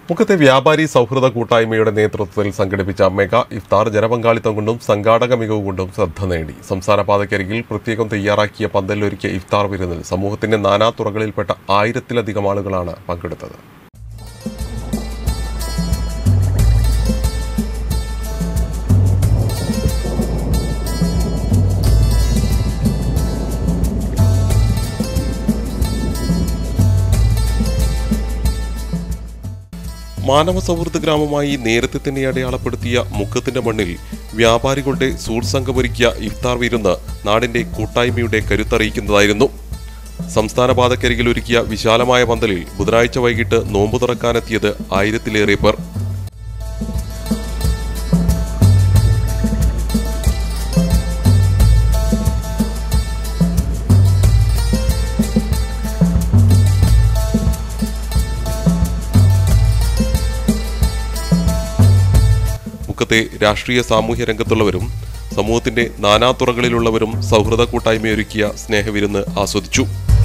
മുഖത്തെ വ്യാപാരി സൗഹൃദ കൂട്ടായ്മയുടെ നേതൃത്വത്തിൽ സംഘടിപ്പിച്ച മെഗാ ഇഫ്താർ ജനപങ്കാളിത്തം കൊണ്ടും സംഘാടക മികവ് കൊണ്ടും ശ്രദ്ധ നേടി സംസ്ഥാന പാതയ്ക്കരികിൽ പ്രത്യേകം തയ്യാറാക്കിയ പന്തലിലൊരുക്കിയ ഇഫ്താർ വിരുന്നിൽ സമൂഹത്തിന്റെ നാനാ തുറകളിൽപ്പെട്ട ആയിരത്തിലധികം ആളുകളാണ് പങ്കെടുത്തത് മാനവ സൗഹൃദ ഗ്രാമമായി നേരത്തെ തന്നെ അടയാളപ്പെടുത്തിയ മുക്കത്തിന്റെ മണ്ണിൽ വ്യാപാരികളുടെ സൂർസംഘമൊരുക്കിയ ഇഫ്താർ വിരുന്ന് നാടിന്റെ കൂട്ടായ്മയുടെ കരുത്തറിയിക്കുന്നതായിരുന്നു സംസ്ഥാന പാതക്കരികിൽ ഒരുക്കിയ വിശാലമായ പന്തലിൽ ബുധനാഴ്ച വൈകിട്ട് നോമ്പു തുറക്കാനെത്തിയത് ആയിരത്തിലേറെ പേർ മുക്കത്തെ രാഷ്ട്രീയ സാമൂഹ്യ രംഗത്തുള്ളവരും സമൂഹത്തിന്റെ നാനാതുറകളിലുള്ളവരും സൗഹൃദ കൂട്ടായ്മയൊരുക്കിയ സ്നേഹവിരുന്ന് ആസ്വദിച്ചു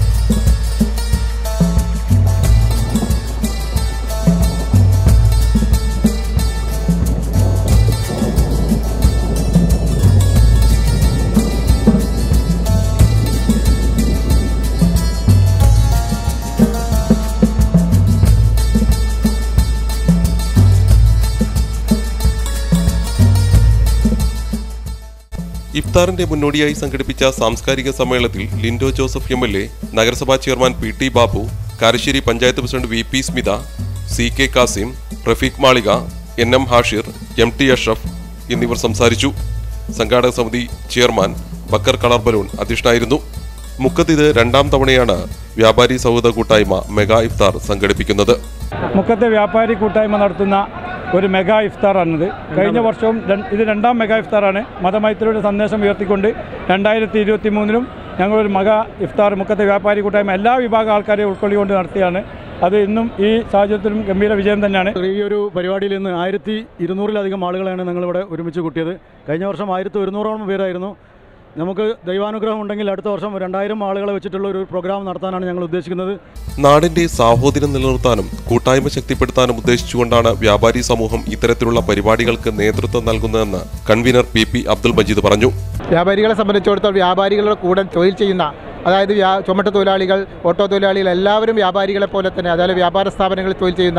ഇഫ്താറിന്റെ മുന്നോടിയായി സംഘടിപ്പിച്ച സാംസ്കാരിക സമ്മേളനത്തിൽ Lindo Joseph M L A നഗരസഭാ chairman P T Babu Karassery panchayat president V P Smitha C K Kasim Rafeeq Malika N M Hashir M T Ashraf എന്നിവർ സംസാരിച്ചു സംഘാടക സമിതി ചെയർമാൻ ബക്കർ കളർ ബലൂൺ അധ്യക്ഷനായിരുന്നു മുക്കത്ത് ഇത് രണ്ടാം തവണയാണ് വ്യാപാരി സൗഹൃദ കൂട്ടായ്മ മെഗാ ഇഫ്താർ സംഘടിപ്പിക്കുന്നത് മുക്കത്തെ വ്യാപാരി കൂട്ടായ്മ നടത്തുന്ന ഒരു മെഗാ ഇഫ്താറാണിത് കഴിഞ്ഞ വർഷവും ര- ഇത് രണ്ടാം മെഗാ ഇഫ്താറാണ് മതമൈത്രിയുടെ സന്ദേശം ഉയർത്തിക്കൊണ്ട് രണ്ടായിരത്തി ഇരുപത്തി മൂന്നിലും ഞങ്ങളൊരു മെഗാ ഇഫ്താർ മുക്കത്തെ വ്യാപാരി കൂട്ടായ്മ എല്ലാ വിഭാഗം ആൾക്കാരെയും ഉൾക്കൊള്ളിക്കൊണ്ട് നടത്തിയാണ് അത് ഇന്നും ഈ സാഹചര്യത്തിലും ഗംഭീര വിജയം തന്നെയാണ് ഈ ഒരു പരിപാടിയിൽ നിന്ന് ആയിരത്തി ഇരുന്നൂറിലധികം ആളുകളാണ് ഞങ്ങളിവിടെ ഒരുമിച്ച് കൂട്ടിയത് കഴിഞ്ഞ വർഷം ആയിരത്തി ഒരുന്നൂറോളം പേരായിരുന്നു നമുക്ക് ദൈവാനുഗ്രഹം ഉണ്ടെങ്കിൽ അടുത്ത വർഷം രണ്ടായിരം ആളുകളെ വെച്ചിട്ടുള്ള ഒരു പ്രോഗ്രാം നടത്താനാണ് ഞങ്ങൾ ഉദ്ദേശിക്കുന്നത് നാടിന്റെ സാഹോദര്യം നിലനിർത്താനും കൂട്ടായ്മ ശക്തിപ്പെടുത്താനും ഉദ്ദേശിച്ചുകൊണ്ടാണ് വ്യാപാരി സമൂഹം ഇത്തരത്തിലുള്ള പരിപാടികൾക്ക് നേതൃത്വം നൽകുന്നതെന്ന് convener P P Abdul Majeed പറഞ്ഞു വ്യാപാരികളെ സംബന്ധിച്ചിടത്തോളം വ്യാപാരികളുടെ കൂടെ തൊഴിൽ ചെയ്യുന്ന അതായത് വ്യാ ചുമട്ട് തൊഴിലാളികൾ ഓട്ടോ തൊഴിലാളികൾ എല്ലാവരും വ്യാപാരികളെ പോലെ തന്നെ അതായത് വ്യാപാര സ്ഥാപനങ്ങളിൽ തൊഴിൽ ചെയ്യുന്ന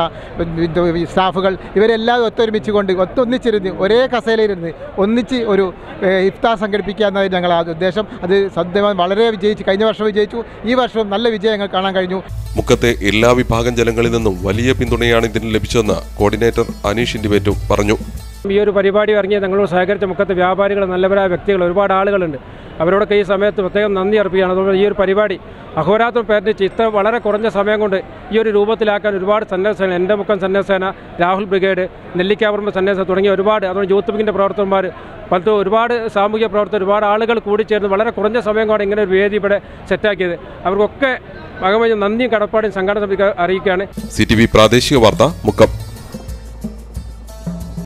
ഇത് സ്റ്റാഫുകൾ ഇവരെല്ലാം ഒത്തൊരുമിച്ചുകൊണ്ട് ഒത്തൊന്നിച്ചിരുന്ന് ഒരേ കസേലയിരുന്ന് ഒന്നിച്ച് ഒരു ഏഹ്, ഇഫ്താർ സംഘടിപ്പിക്കുക എന്നതാണ് ഞങ്ങൾ ആ ഉദ്ദേശം അത് സത്യമായി വളരെ വിജയിച്ചു കഴിഞ്ഞ വർഷം വിജയിച്ചു ഈ വർഷവും നല്ല വിജയം ഞങ്ങൾ കാണാൻ കഴിഞ്ഞു മുക്കത്തെ എല്ലാ വിഭാഗം ജനങ്ങളിൽ നിന്നും വലിയ പിന്തുണയാണ് ഇതിന് ലഭിച്ചതെന്ന് കോർഡിനേറ്റർ അനീഷ് ഇൻഡിബേറ്റും പറഞ്ഞു ഈ ഒരു പരിപാടി ഇറങ്ങിയ ഞങ്ങളോട് സഹകരിച്ച മുഖത്തെ വ്യാപാരികൾ നല്ലവരായ വ്യക്തികൾ ഒരുപാട് ആളുകളുണ്ട് അവരോടൊക്കെ ഈ സമയത്ത് പ്രത്യേകം നന്ദി അർപ്പിക്കുകയാണ് അതുപോലെ ഈ ഒരു പരിപാടി അഹോരാത്രം പേരിച്ച് ഇത്ര വളരെ കുറഞ്ഞ സമയം കൊണ്ട് ഈ ഒരു രൂപത്തിലാക്കാൻ ഒരുപാട് സന്നദ്ധസേന എൻ്റെ മുക്കം സന്നദ്ധസേന രാഹുൽ ബ്രിഗേഡ് നെല്ലിക്കാപുറമ്പ് സന്നദ്ധ തുടങ്ങിയ ഒരുപാട് അതുപോലെ യൂത്ത് വിങ്ങിൻ്റെ പ്രവർത്തകന്മാർ പലത്തും ഒരുപാട് സാമൂഹിക പ്രവർത്തകർ ഒരുപാട് ആളുകൾ കൂടിച്ചേർന്ന് വളരെ കുറഞ്ഞ സമയം കൊണ്ട് ഇങ്ങനെ ഒരു വേദി ഇവിടെ സെറ്റാക്കിയത് അവർക്കൊക്കെ ഭഗവതി നന്ദിയും കടപ്പാടും സംഘടന സമിതിക്ക് അറിയിക്കുകയാണ് സി ടി വി പ്രാദേശിക വാർത്ത മുക്കം